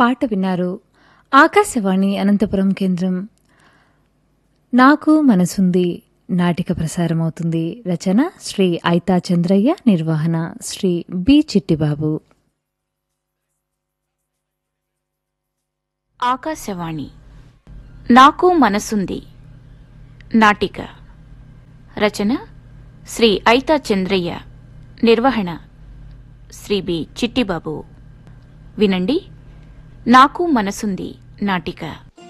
పాట విన్నారు ఆకాశవాణి అనంతపురం కేంద్రం నాకు మనసుంది నాటిక ప్రసారమవుతుంది రచన శ్రీ ఐతా చంద్రయ్య నిర్వహణ శ్రీ బి చిట్టిబాబు ఆకాశవాణి నాకు మనసుంది నాటిక రచన శ్రీ ఐతా చంద్రయ్య నిర్వహణ శ్రీ బి చిట్టిబాబు వినండి నాకు మనసుంది నాటిక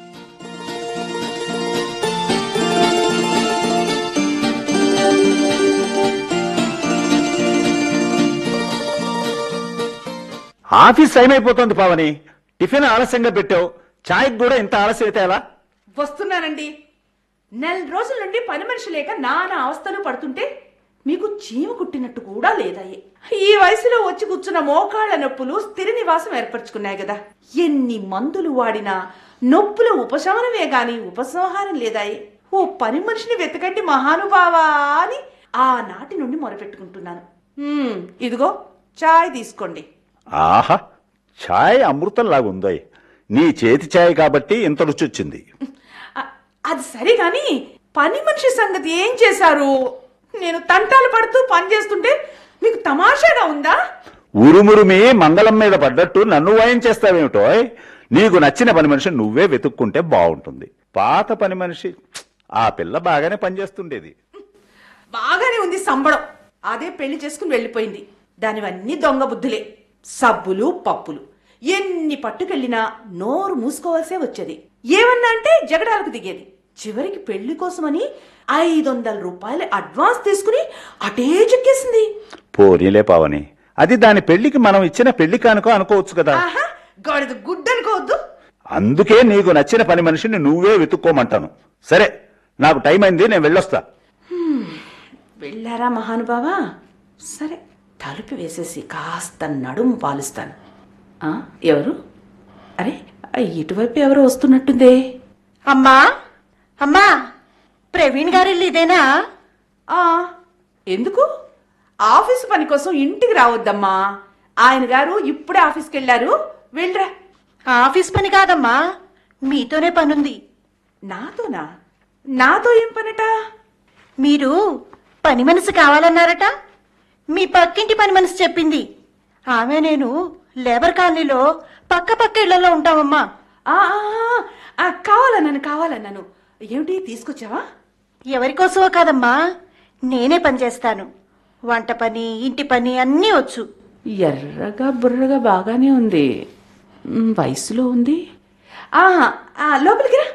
ఆఫీస్ టైం అయిపోతుంది పావని టిఫిన్ ఆలస్యంగా పెట్టావు ఛాయ్కి కూడా ఇంత ఆలస్యం అయితే ఎలా వస్తున్నానండి నెల రోజుల నుండి పని మనిషి లేక నానా అవస్థలు పడుతుంటే మీకు చీమ కుట్టినట్టు కూడా లేదాయే ఈ వయసులో వచ్చి కూర్చున్న మోకాళ్ళ నొప్పులు స్థిర నివాసం ఏర్పరచుకున్నాయి కదా ఎన్ని మందులు వాడినా నొప్పుల ఉపశమనమే గాని ఉపసంహారం లేదాయే ఓ పని మనిషిని వెతకండి మహానుభావా అని ఆనాటి నుండి మొరపెట్టుకుంటున్నాను మ్మ్, ఇదిగో చాయ్ తీసుకోండి ఆహా ఛాయ్ అమృతం లాగుందో నీ చేతి ఛాయ్ కాబట్టి ఇంత రుచి వచ్చింది అ- అది సరే గాని పని మనిషి సంగతి ఏం చేశారు నేను తంటాలు పడుతూ పని చేస్తుంటే మీకు తమాషాగా ఉందా ఉరుమురుమి మంగళం మీద పడ్డట్టు నన్ను వాయం చేస్తావేమిటో నీకు నచ్చిన పని మనిషి నువ్వే వెతుక్కుంటే బాగుంటుంది పాత పని మనిషి ఛ్, ఆ పిల్ల బాగానే పనిచేస్తుండేది బాగానే ఉంది సంబడం అదే పెళ్లి చేసుకుని వెళ్ళిపోయింది దానివన్నీ దొంగ బుద్ధులే సబ్బులు పప్పులు ఎన్ని పట్టుకెళ్ళినా నోరు మూసుకోవాల్సే వచ్చేది ఏమన్నా అంటే జగడాలకు దిగేది చివరికి పెళ్లి కోసమని ఐదు వందల రూపాయలు అడ్వాన్స్ తీసుకుని అటే చెక్కేసింది పోనీలే పావని అది దాని పెళ్లికి మనం ఇచ్చిన పెళ్లి కానుకో అనుకోవచ్చు కదా ఆహా గాడిద గుడ్డనుకోవద్దు అందుకే నీకు నచ్చిన పని మనిషిని నువ్వే వెతుక్కోమంటాను సరే నాకు టైం అయింది నేను వెళ్ళొస్తా వెళ్ళారా మహానుభావా సరే తలుపు వేసేసి కాస్త నడుము పాలుస్తాను ఆ, ఎవరు అరే ఆ, ఇటువైపు ఎవరు వస్తున్నట్టుందే అమ్మా అమ్మా ప్రవీణ్ గారి ఇల్లు ఇదేనా ఆ, ఎందుకు ఆఫీసు పని కోసం ఇంటికి రావద్దమ్మా ఆయన గారు ఇప్పుడే ఆఫీస్కి వెళ్ళారు వెళ్ళరా ఆఫీస్ పని కాదమ్మా మీతోనే పనుంది నాతోనా నాతో ఏం పనట మీరు పని మనిషి కావాలన్నారట మీ పక్కింటి పని మనిషి చెప్పింది ఆమె నేను లేబర్ కాలనీలో పక్క పక్క ఇళ్లలో ఉంటామమ్మా ఆ, ఆ, ఆ, కావాలన్నాను కావాలన్నాను ఏమిటి తీసుకొచ్చావా ఎవరి కోసమో కాదమ్మా నేనే పని చేస్తాను వంట పని ఇంటి పని అన్నీ వచ్చు ఎర్రగా బుర్రగా బాగానే ఉంది మ్, వయసులో ఉంది ఆ, ఆ, లోపలికి రా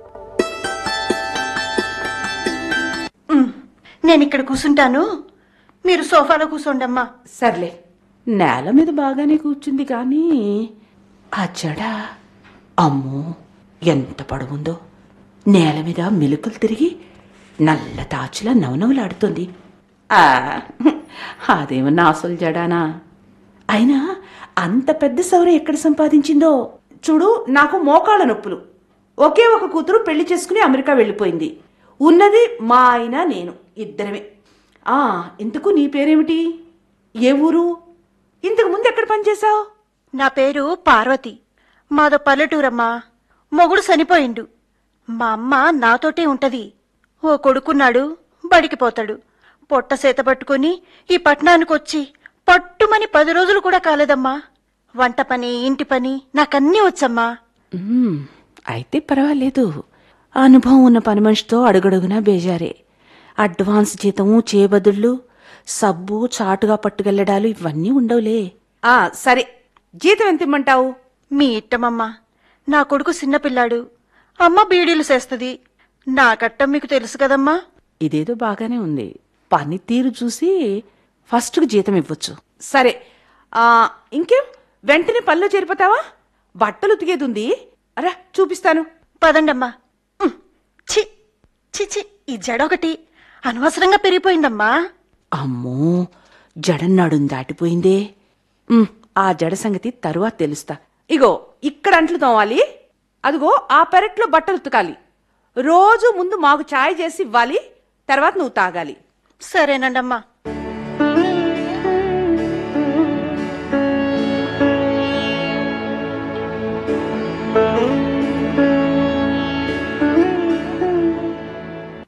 ఉమ్, నేను ఇక్కడ కూర్చుంటాను మీరు సోఫాలో కూర్చోండమ్మా సర్లే నేల మీద బాగానే కూర్చుంది కానీ ఆ జడ అమ్మో ఎంత పొడవుందో నేల మీద మెలుకలు తిరిగి నల్ల తాచులా నవనవలాడుతుంది ఆ, అదేమన్నా అసలు జడానా అయినా అంత పెద్ద సౌర ఎక్కడ సంపాదించిందో చూడు నాకు మోకాళ్ళ నొప్పులు ఒకే ఒక కూతురు పెళ్లి చేసుకుని అమెరికా వెళ్ళిపోయింది ఉన్నది మా ఆయన నేను ఇద్దరమే ఆ ఇంతకు నీ పేరేమిటి ఏ ఊరు ఇంతకు ముందు ఎక్కడ పనిచేశావు నా పేరు పార్వతి మాదో పల్లెటూరమ్మా మొగుడు చనిపోయిండు మా అమ్మ నాతోటే ఉంటది ఓ కొడుకున్నాడు బడికి పోతాడు పొట్ట సేత పట్టుకుని ఈ పట్టణానికి వచ్చి పట్టుమని పది రోజులు కూడా కాలేదమ్మా వంట పని ఇంటి పని నాకన్నీ వచ్చమ్మా మ్మ్. అయితే పర్వాలేదు ఆ అనుభవం ఉన్న పని మనిషితో అడుగడుగునా బేజారే అడ్వాన్స్ జీతము చేయబదుళ్ళు సబ్బు చాటుగా పట్టుకెళ్లడాలు ఇవన్నీ ఉండవులే ఆ సరే జీతం ఎంత ఇమ్మంటావు మీ ఇట్టమమ్మా నా కొడుకు చిన్నపిల్లాడు అమ్మ బీడీలు చేస్తది నా కట్టం మీకు తెలుసు కదమ్మా ఇదేదో బాగానే ఉంది పనితీరు చూసి ఫస్ట్కు జీతం ఇవ్వచ్చు సరే ఆ ఇంకేం వెంటనే పనిలో చేరిపోతావా బట్టలు ఉతికేది ఉంది అరా చూపిస్తాను పదండమ్మా ఉమ్, ఛీ ఛీ ఛీ ఈ జడ ఒకటి అనవసరంగా పెరిగిపోయిందమ్మా అమ్మో జడన్నాడు దాటిపోయిందే మ్మ్. ఆ జడ సంగతి తరువాత తెలుస్తా ఇగో ఇక్కడ అంట్లు తోమాలి అదిగో ఆ పెరట్లో బట్టలు ఉతకాలి రోజు ముందు మాకు ఛాయ్ చేసి ఇవ్వాలి తర్వాత నువ్వు తాగాలి సరేనండమ్మా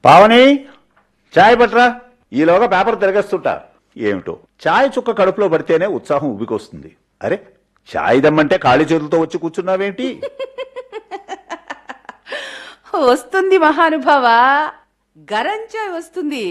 పావని చాయ్ పట్రా ఈలోగా పేపర్ తిరగేస్తుంటా ఏమిటో చాయ్ చుక్క కడుపులో పడితేనే ఉత్సాహం ఉబికొస్తుంది అరే చాయ్ దమ్మంటే ఖాళీ చేతులతో వచ్చి కూర్చున్నావేంటి వస్తుంది మహానుభావ గరం చాయ్ వస్తుంది